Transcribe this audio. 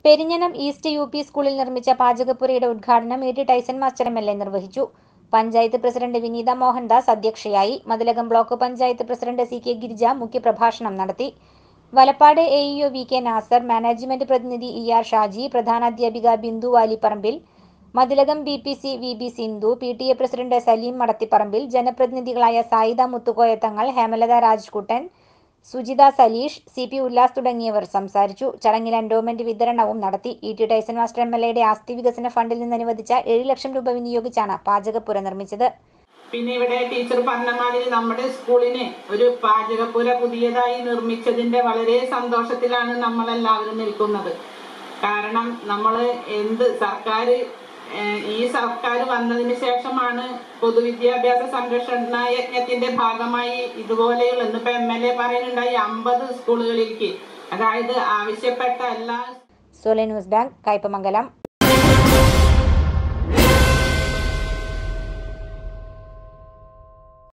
Perinjanam east U P സ്കൂളിൽ നിർമ്മിച്ച പാചകപ്പുരയുടെ ഉദ്ഘാടനം A T Tyson master M L A നിർവഹിച്ചു പഞ്ചായത്ത് പ്രസിഡന്റ് വിനീത മോഹൻദാസ് അധ്യക്ഷയായി Mathilakam block panchayat president C K Girija മുഖ്യപ്രഭാഷണം നടത്തി Valappad A E O V K Nasar management പ്രതിനിധി ഇ ആർ ഷാജി പ്രധാനാധ്യാപിക Bindu Valipparambil Mathilakam B P C V B Sindhu P T A president Saleem Madathiparambil ജനപ്രതിനിധികളായ സായിദ മുത്തുകോയത്തങ്ങൾ ഹേമലത രാജ്കുട്ടൻ സുജിത സലീഷ് സി പി ഉല്ലാസ് തുടങ്ങിയവർ സംസാരിച്ചു ചടങ്ങിൽ എൻഡോമെന്റ് വിതരണവും നടത്തി E T Tyson master M L എയുടെ ആസ്തി വികസന ഫണ്ടിൽ നിന്ന് അനുവദിച്ച ഏഴ് ലക്ഷം രൂപ വിനിയോഗിച്ചാണ് പാചകപ്പുര നിർമ്മിച്ചത് പിന്നെ ഇവിടെ ടീച്ചർ പറഞ്ഞ മാതിരി നമ്മുടെ സ്കൂളിന് ഒരു പാചകപ്പുര പുതിയതായി നിർമ്മിച്ചതിന്റെ വളരെ സന്തോഷത്തിലാണ് നമ്മളെല്ലാവരും നിൽക്കുന്നത് കാരണം നമ്മൾ എന്ത് സർക്കാർ ഈ സർക്കാർ വന്നതിന് ശേഷമാണ് പൊതുവിദ്യാഭ്യാസ സംരക്ഷണ യജ്ഞത്തിന്റെ ഭാഗമായി ഇതുപോലെയുള്ള ഇന്നിപ്പോ എം എൽ എ പറയുന്നുണ്ടായി അമ്പത് സ്കൂളുകളിലേക്ക് അതായത് ആവശ്യപ്പെട്ട എല്ലാ സോലെ ന്യൂസ് ബാങ്ക് കയ്പമംഗലം